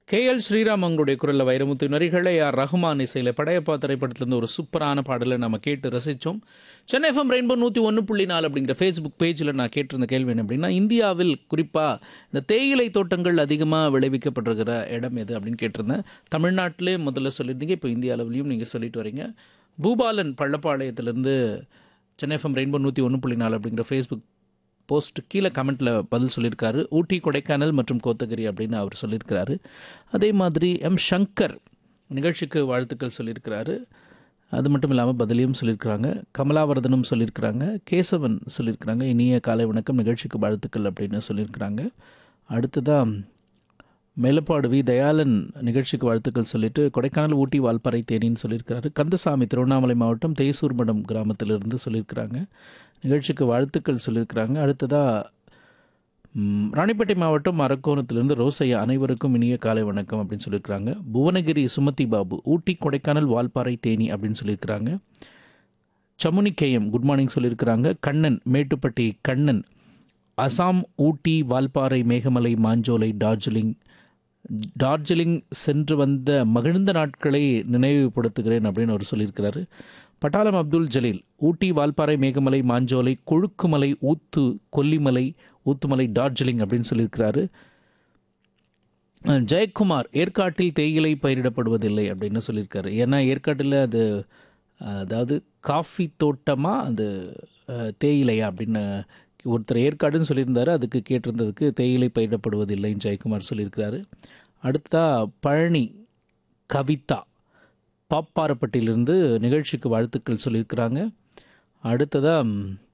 K L Sriram அவங்களுடைய குரலில் Vairamuthu நரிகளை R Rahman இசையில் படையப்பா திரைப்படத்திலிருந்து ஒரு சூப்பரான பாடலை நம்ம கேட்டு ரசித்தோம் சென்னை எஃப்எம் ரெயின்போ நூற்றி ஒன்று புள்ளி நாலு அப்படிங்கிற ஃபேஸ்புக் பேஜில் நான் கேட்டிருந்த கேள்வி என்ன அப்படின்னா இந்தியாவில் குறிப்பாக இந்த தேயிலை தோட்டங்கள் அதிகமாக விளைவிக்கப்படுகிற இடம் எது அப்படின்னு கேட்டிருந்தேன் தமிழ்நாட்டிலே முதல்ல சொல்லியிருந்தீங்க இப்போ இந்திய அளவுலையும் நீங்கள் சொல்லிட்டு வரீங்க பூபாலன் பள்ளப்பாளையத்திலேருந்து சென்னை எஃப்எம் ரெயின்போ நூற்றி ஒன்று புள்ளி நாலு அப்படிங்கிற ஃபேஸ்புக் போஸ்ட் கீழே கமெண்ட்டில் பதில் சொல்லியிருக்காரு ஊட்டி கொடைக்கானல் மற்றும் கோத்தகிரி அப்படின்னு அவர் சொல்லியிருக்கிறாரு அதே மாதிரி எம் சங்கர் நிகழ்ச்சிக்கு வாழ்த்துக்கள் சொல்லியிருக்கிறாரு அது மட்டும் இல்லாமல் பதிலையும் சொல்லியிருக்கிறாங்க கமலாவர்தனும் சொல்லியிருக்கிறாங்க கேசவன் சொல்லியிருக்கிறாங்க இனிய காலை வணக்கம் நிகழ்ச்சிக்கு வாழ்த்துக்கள் அப்படின்னு சொல்லியிருக்கிறாங்க அடுத்ததாக மேலப்பாடு வி தயாளன் நிகழ்ச்சிக்கு வாழ்த்துக்கள் சொல்லிட்டு கொடைக்கானல் ஊட்டி வால்பாறை தேனின்னு சொல்லியிருக்கிறாரு கந்தசாமி திருவண்ணாமலை மாவட்டம் தேசூர்மடம் கிராமத்திலிருந்து சொல்லியிருக்கிறாங்க நிகழ்ச்சிக்கு வாழ்த்துக்கள் சொல்லியிருக்கிறாங்க அடுத்ததாக ம், ராணிப்பேட்டை மாவட்டம் அரக்கோணத்திலிருந்து ரோசையா அனைவருக்கும் இனிய காலை வணக்கம் அப்படின்னு சொல்லியிருக்கிறாங்க புவனகிரி சுமதி பாபு ஊட்டி கொடைக்கானல் வால்பாறை தேனி அப்படின்னு சொல்லியிருக்கிறாங்க சமுனி கேஎம் குட் மார்னிங் சொல்லியிருக்கிறாங்க கண்ணன் மேட்டுப்பட்டி கண்ணன் அசாம் ஊட்டி வால்பாறை மேகமலை மாஞ்சோலை டார்ஜிலிங் டார்ஜிலிங் சென்று வந்த மகிழ்ந்த நாட்களை நினைவுபடுத்துகிறேன் அப்படின்னு அவர் சொல்லியிருக்கிறாரு பட்டாளம் அப்துல் ஜலீல் ஊட்டி வால்பாறை மேகமலை மாஞ்சோலை கொழுக்குமலை ஊத்து கொல்லிமலை ஊத்துமலை டார்ஜிலிங் அப்படின்னு சொல்லியிருக்கிறாரு அஹ் ஜெயக்குமார் ஏற்காட்டில் தேயிலை பயிரிடப்படுவதில்லை அப்படின்னு சொல்லியிருக்காரு ஏன்னா ஏற்காட்டில் அது அஹ், அதாவது காஃபி தோட்டமாக அது அஹ், தேயிலையா அப்படின்னு ஒருத்தர் ஏற்காடுன்னு சொல்லியிருந்தாரு அதுக்கு கேட்டிருந்ததுக்கு தேயிலை பயிரிடப்படுவதில்லைன்னு ஜெயக்குமார் சொல்லியிருக்கிறாரு அடுத்தா பழனி கவிதா பாப்பாரப்பட்டியிலிருந்து நிகழ்ச்சிக்கு வாழ்த்துக்கள் சொல்லியிருக்கிறாங்க அடுத்ததாக